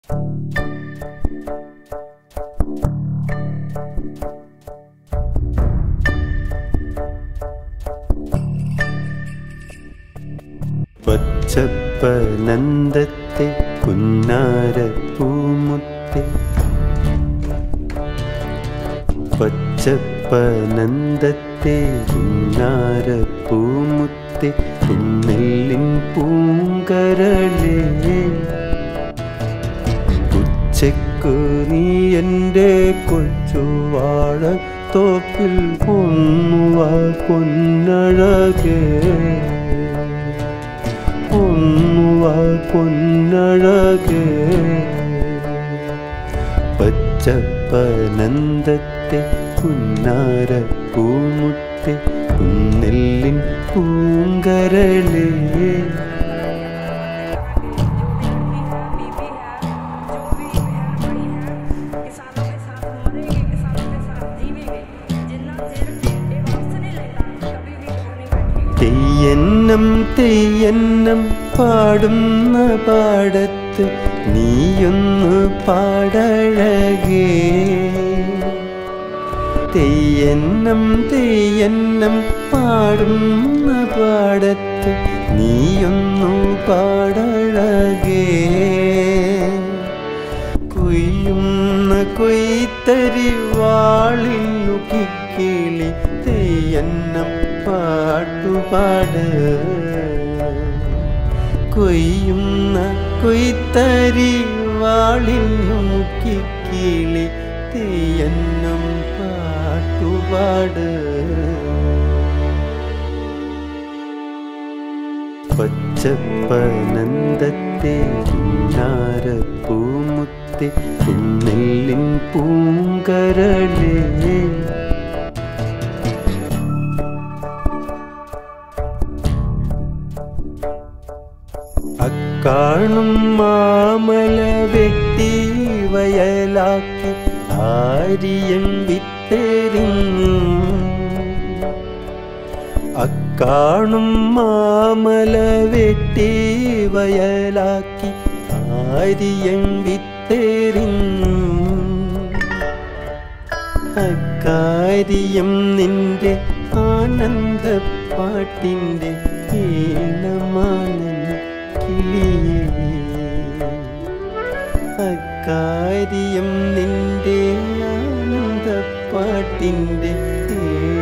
പച്ചപ്പനന്ദത്തെ പുന്നാര പൂമുത്തെ പച്ചപ്പനന്ദത്തെ പുന്നാര പൂമുത്തെ പുന്നെല്ലിൻ പൂങ്കരളേ ഉച്ചക്കു നീ എൻ്റെ കൊച്ചുവാഴ തോപ്പിൽ ഒന്നുവാ പൊന്നഴകേ ഒന്നുവാ പൊന്നഴകേ പച്ചപ്പനന്ദത്തെ പുന്നാര പൂമുത്തെ കുന്നെല്ലിൻ പൂങ്കരളേ किसानों के साथ मरेंगे किसानों के साथ जीवेंगे जितना देर ये वक्त नहीं लेता कभी भी घर नहीं बैठेंगे തെയ്യന്നം തെയ്യന്നം പാടുന്ന പാടത്ത് നീയൊന്ന് പാടഴകേ തെയ്യന്നം തെയ്യന്നം പാടുന്ന പാടത്ത് നീയൊന്നു പാടഴകേ കൊയ്യുന്ന കൊയ്ത്തരി വാളിന്നു കിക്കിളി തെയ്യന്നം പാട്ടുപാട് കൊയ്യുന്ന കൊയ്ത്തരി വാളിന്നു കിക്കിളി തെയ്യന്നം പാട്ടുപാട് പച്ചപ്പനന്ദത്തെ പുന്നാര പൂമുത്തെ പുന്നെല്ലിൻ പൂങ്കരളേ അക്കാണും മാമല വെട്ടി വയലാക്കി ആര്യം വിത്തെറിഞ്ഞു അക്കാണും മാമല വെട്ടി വയലാക്കി ആര്യം വിത്തെറിഞ്ഞു അക്കാര്യം നിന്റെ ആനന്ദപ്പാട്ടിൻ്റെ ഈണമാനൻ കിളിയേ അക്കാര്യം നിന്റെ ആനന്ദപ്പാട്ടിൻ്റെ